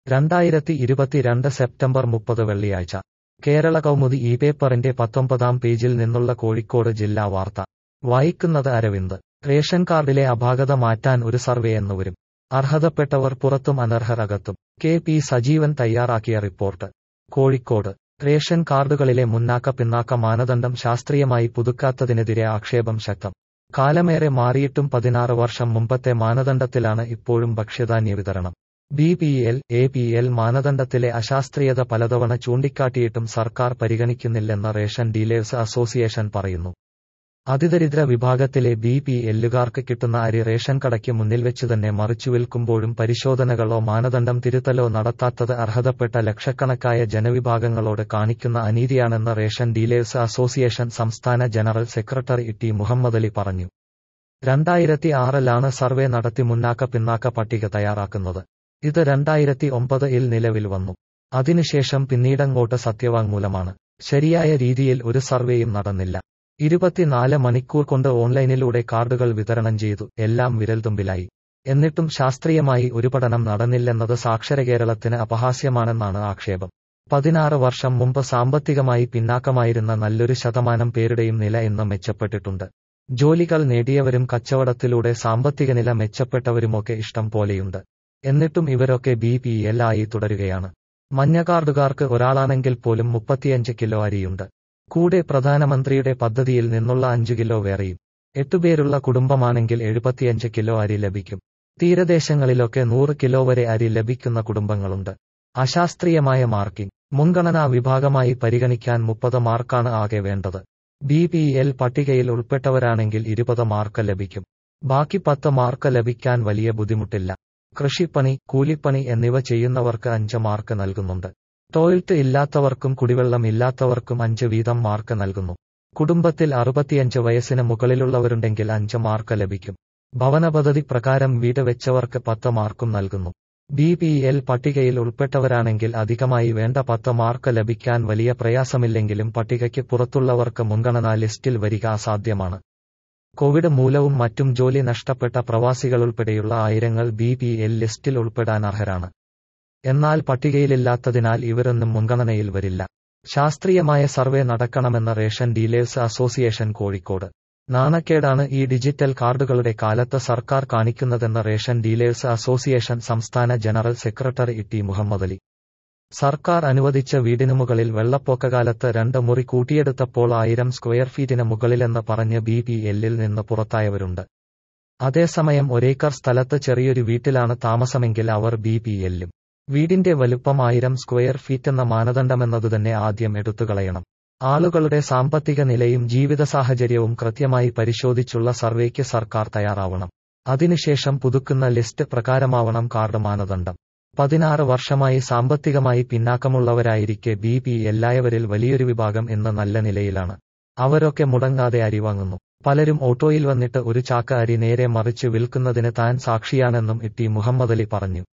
രണ്ടായിരത്തി ഇരുപത്തിരണ്ട് സെപ്റ്റംബർ മുപ്പത് വെള്ളിയാഴ്ച കേരള കൗമുദി ഈ പേപ്പറിന്റെ പത്തൊമ്പതാം പേജിൽ നിന്നുള്ള കോഴിക്കോട് ജില്ലാ വാർത്ത വായിക്കുന്നത് അരവിന്ദ് റേഷൻ കാർഡിലെ അപാകത മാറ്റാൻ ഒരു സർവേ എന്ന് വരും അർഹതപ്പെട്ടവർ പുറത്തും അനർഹർ അകത്തും കെ പി സജീവൻ തയ്യാറാക്കിയ റിപ്പോർട്ട് കോഴിക്കോട് റേഷൻ കാർഡുകളിലെ മുന്നാക്ക പിന്നാക്ക മാനദണ്ഡം ശാസ്ത്രീയമായി പുതുക്കാത്തതിനെതിരെ ആക്ഷേപം ശക്തം കാലമേറെ മാറിയിട്ടും പതിനാറ് വർഷം മുമ്പത്തെ മാനദണ്ഡത്തിലാണ് ഇപ്പോഴും ഭക്ഷ്യധാന്യ വിതരണം B P L A P L മാനദണ്ഡത്തിലെ അശാസ്ത്രീയത പലതവണ ചൂണ്ടിക്കാട്ടിയിട്ടും സർക്കാർ പരിഗണിക്കുന്നില്ലെന്ന് റേഷൻ ഡീലേഴ്സ് അസോസിയേഷൻ പറയുന്നു അതിദരിദ്ര വിഭാഗത്തിലെ ബി പി എല്ലുകാർക്ക് കിട്ടുന്ന അരി റേഷൻ കടയ്ക്ക് മുന്നിൽ വെച്ച് തന്നെ മറിച്ചുവിൽക്കുമ്പോഴും പരിശോധനകളോ മാനദണ്ഡം തിരുത്തലോ നടത്താത്തത് അർഹതപ്പെട്ട ലക്ഷക്കണക്കായ ജനവിഭാഗങ്ങളോട് കാണിക്കുന്ന അനീതിയാണെന്ന് റേഷൻ ഡീലേഴ്സ് അസോസിയേഷൻ സംസ്ഥാന ജനറൽ സെക്രട്ടറി ടി മുഹമ്മദലി പറഞ്ഞു രണ്ടായിരത്തി ആറിലാണ് സർവേ നടത്തി മുന്നാക്ക പിന്നാക്ക പട്ടിക തയ്യാറാക്കുന്നത് ഇത് രണ്ടായിരത്തി ഒമ്പത് ഇൽ നിലവിൽ വന്നു അതിനുശേഷം പിന്നീടങ്ങോട്ട് സത്യവാങ്മൂലമാണ് ശരിയായ രീതിയിൽ ഒരു സർവേയും നടന്നില്ല ഇരുപത്തിനാല് മണിക്കൂർ കൊണ്ട് ഓൺലൈനിലൂടെ കാർഡുകൾ വിതരണം ചെയ്തു എല്ലാം വിരൽത്തുമ്പിലായി എന്നിട്ടും ശാസ്ത്രീയമായി ഒരു പഠനം നടന്നില്ലെന്നത് സാക്ഷര കേരളത്തിന് അപഹാസ്യമാണെന്നാണ് ആക്ഷേപം പതിനാറ് വർഷം മുമ്പ് സാമ്പത്തികമായി പിന്നാക്കമായിരുന്ന നല്ലൊരു ശതമാനം പേരുടെയും നില ഇന്ന് മെച്ചപ്പെട്ടിട്ടുണ്ട് ജോലികൾ നേടിയവരും കച്ചവടത്തിലൂടെ സാമ്പത്തിക നില മെച്ചപ്പെട്ടവരുമൊക്കെ ഇഷ്ടം പോലെയുണ്ട് എന്നിട്ടും ഇവരൊക്കെ ബി പി എൽ ആയി തുടരുകയാണ് മഞ്ഞ കാർഡുകാർക്ക് ഒരാളാണെങ്കിൽ പോലും മുപ്പത്തിയഞ്ച് കിലോ അരിയുണ്ട് കൂടെ പ്രധാനമന്ത്രിയുടെ പദ്ധതിയിൽ നിന്നുള്ള അഞ്ചു കിലോ വേറെയും എട്ടുപേരുള്ള കുടുംബമാണെങ്കിൽ എഴുപത്തിയഞ്ച് കിലോ അരി ലഭിക്കും തീരദേശങ്ങളിലൊക്കെ നൂറ് കിലോ വരെ അരി ലഭിക്കുന്ന കുടുംബങ്ങളുണ്ട് അശാസ്ത്രീയമായ മാർക്കിംഗ് മുൻഗണനാ വിഭാഗമായി പരിഗണിക്കാൻ മുപ്പത് മാർക്കാണ് ആകെ വേണ്ടത് ബി പി എൽ പട്ടികയിൽ ഉൾപ്പെട്ടവരാണെങ്കിൽ ഇരുപത് മാർക്ക് ലഭിക്കും ബാക്കി പത്ത് മാർക്ക് ലഭിക്കാൻ വലിയ ബുദ്ധിമുട്ടില്ല കൃഷിപ്പണി കൂലിപ്പണി എന്നിവ ചെയ്യുന്നവർക്ക് അഞ്ച് മാർക്ക് നൽകുന്നുണ്ട് ടോയ്ലറ്റ് ഇല്ലാത്തവർക്കും കുടിവെള്ളം ഇല്ലാത്തവർക്കും അഞ്ച് വീതം മാർക്ക് നൽകുന്നു കുടുംബത്തിൽ അറുപത്തിയഞ്ച് വയസ്സിന് മുകളിലുള്ളവരുണ്ടെങ്കിൽ അഞ്ച് മാർക്ക് ലഭിക്കും ഭവന പദ്ധതി പ്രകാരം വീട് വെച്ചവർക്ക് പത്ത് മാർക്കും നൽകുന്നു ബി പി എൽ പട്ടികയിൽ ഉൾപ്പെട്ടവരാണെങ്കിൽ അധികമായി വേണ്ട പത്ത് മാർക്ക് ലഭിക്കാൻ വലിയ പ്രയാസമില്ലെങ്കിലും പട്ടികയ്ക്ക് പുറത്തുള്ളവർക്ക് മുൻഗണനാ ലിസ്റ്റിൽ വരിക അസാധ്യമാണ് കോവിഡ് മൂലവും മറ്റും ജോലി നഷ്ടപ്പെട്ട പ്രവാസികളുൾപ്പെടെയുള്ള ആയിരങ്ങൾ ബി പി എൽ ലിസ്റ്റിൽ ഉൾപ്പെടാൻ അർഹരാണ് എന്നാൽ പട്ടികയിലില്ലാത്തതിനാൽ ഇവരൊന്നും മുൻഗണനയിൽ വരില്ല ശാസ്ത്രീയമായ സർവേ നടക്കണമെന്ന റേഷൻ ഡീലേഴ്സ് അസോസിയേഷൻ കോഴിക്കോട് നാണക്കേടാണ് ഈ ഡിജിറ്റൽ കാർഡുകളുടെ കാലത്ത് സർക്കാർ കാണിക്കുന്നതെന്ന റേഷൻ ഡീലേഴ്സ് അസോസിയേഷൻ സംസ്ഥാന ജനറൽ സെക്രട്ടറി ടി മുഹമ്മദലി സർക്കാർ അനുവദിച്ച വീടിനു മുകളിൽ വെള്ളപ്പൊക്കകാലത്ത് രണ്ട് മുറി കൂട്ടിയെടുത്തപ്പോൾ ആയിരം സ്ക്വയർ ഫീറ്റിന് മുകളിലെന്ന് പറഞ്ഞ് ബി പി എല്ലിൽ നിന്ന് പുറത്തായവരുണ്ട് അതേസമയം ഒരേക്കർ സ്ഥലത്ത് ചെറിയൊരു വീട്ടിലാണ് താമസമെങ്കിൽ അവർ ബി പി എല്ലും വീടിന്റെ വലുപ്പം ആയിരം സ്ക്വയർ ഫീറ്റെന്ന മാനദണ്ഡമെന്നതുതന്നെ ആദ്യം എടുത്തുകളയണം ആളുകളുടെ സാമ്പത്തിക നിലയും ജീവിത സാഹചര്യവും കൃത്യമായി പരിശോധിച്ചുള്ള സർവേക്ക് സർക്കാർ തയ്യാറാവണം അതിനുശേഷം പുതുക്കുന്ന ലിസ്റ്റ് പ്രകാരമാവണം കാർഡ് മാനദണ്ഡം പതിനാറ് വർഷമായി സാമ്പത്തികമായി പിന്നാക്കമുള്ളവരായിരിക്കെ ബി പി എല്ലായവരിൽ വലിയൊരു വിഭാഗം ഇന്ന് നല്ല നിലയിലാണ് അവരൊക്കെ മുടങ്ങാതെ അരി വാങ്ങുന്നു പലരും ഓട്ടോയിൽ വന്നിട്ട് ഒരു ചാക്ക അരി നേരെ മറിച്ച് വിൽക്കുന്നതിന് താൻ സാക്ഷിയാണെന്നും ടി മുഹമ്മദലി പറഞ്ഞു